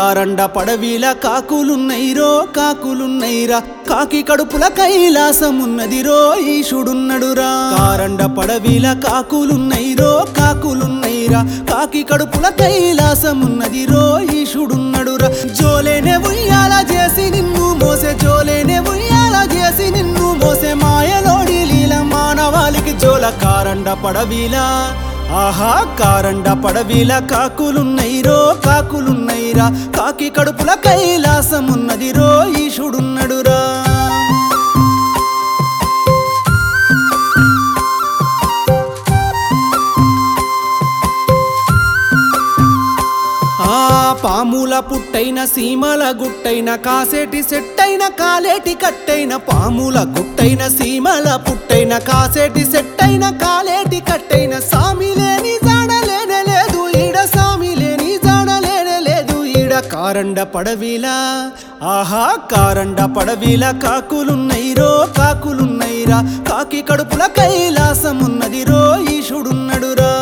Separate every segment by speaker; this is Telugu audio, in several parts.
Speaker 1: కారండ పడవిల కాకులున్నైరో కాకులున్నైరా కాకి కడుపుల కైలాసమున్నదిరో ఈశుడున్నడురా కారండ పడవిల కాకులున్నైరో కాకులున్నైరా కాకి కడుపుల కైలాసమున్నదిరో ఈశుడున్నడురా జోలేనే ఉయ్యాల చేసి నిన్ను మోసే జోలేనే ఉయ్యాల చేసి నిన్ను మోసే మాయలోడి లీల మానవాళికి జోల కారండ పడవిలా ఆహా కారండ పడవిల కాకులున్నైరో కాకులున్నైరా కాకి కడుపుల కైలాసమున్నదిరో ఈశుడున్నడురా ఆ పాముల పుట్టైన సీమల గుట్టైన కాసేటి సెట్టైన కాలేటి కట్టైన పాముల గుట్టైన సీమల పుట్టైన కాసేటి సెట్టైన కాలేటి కట్టైన సామి లేని జాడలేనే లేదు ఈడ సామి లేని జాడలేనే లేదు ఈడ కారండ పడవిలా ఆహా కారండ పడవిల కాకులున్నైరో కాకులున్నైరా కాకి కడుపుల కైలాసమున్నదిరో ఈశుడున్నడురా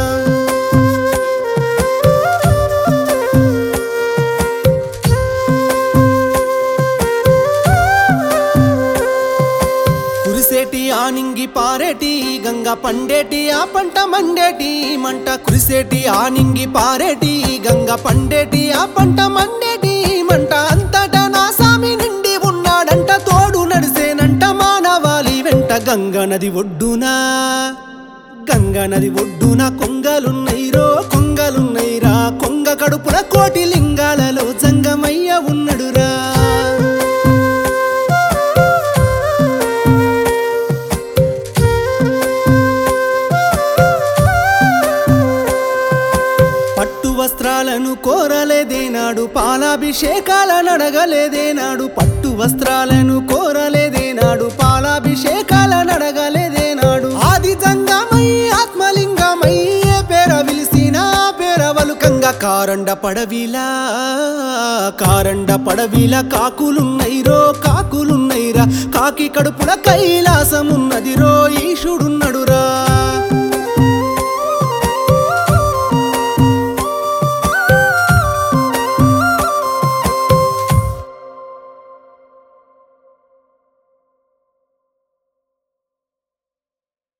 Speaker 1: కురిసేటి ఆనింగి పారేటి గంగ పండేటి ఆ పంట మండేటి మంట కురిసేటి ఆనింగి పారేటి గంగ పండేటి ఆ పంట మండేటి మంట అంతటా నా సామి నిండి ఉన్నాడంట తోడు నడిసేనంట మానవాళి వెంట గంగ నది ఒడ్డునా గంగ నది ఒడ్డున కొంగలున్నైరో కొంగలున్నైరా కొంగ కడుపుల కోటి లింగాలలో జంగమయ్య ఉన్నడురా పట్టు వస్త్రాలను కోరలేదేనాడు పాలాభిషేకాలను అడగలేదేనాడు పట్టు వస్త్రాలను కోరలేదేనాడు పాలాభిషేకాలను అడగలేదేనాడు ఆది జంగమై ఆత్మలింగమై ఏ పేర విలిసిన పేర వలుకంగా కారండ పడవిలా కారండ పడవిల కాకులున్నైరో కాకులున్నైరా కాకి కడుపుల కైలాసమున్నదిరో ఈశుడున్నడు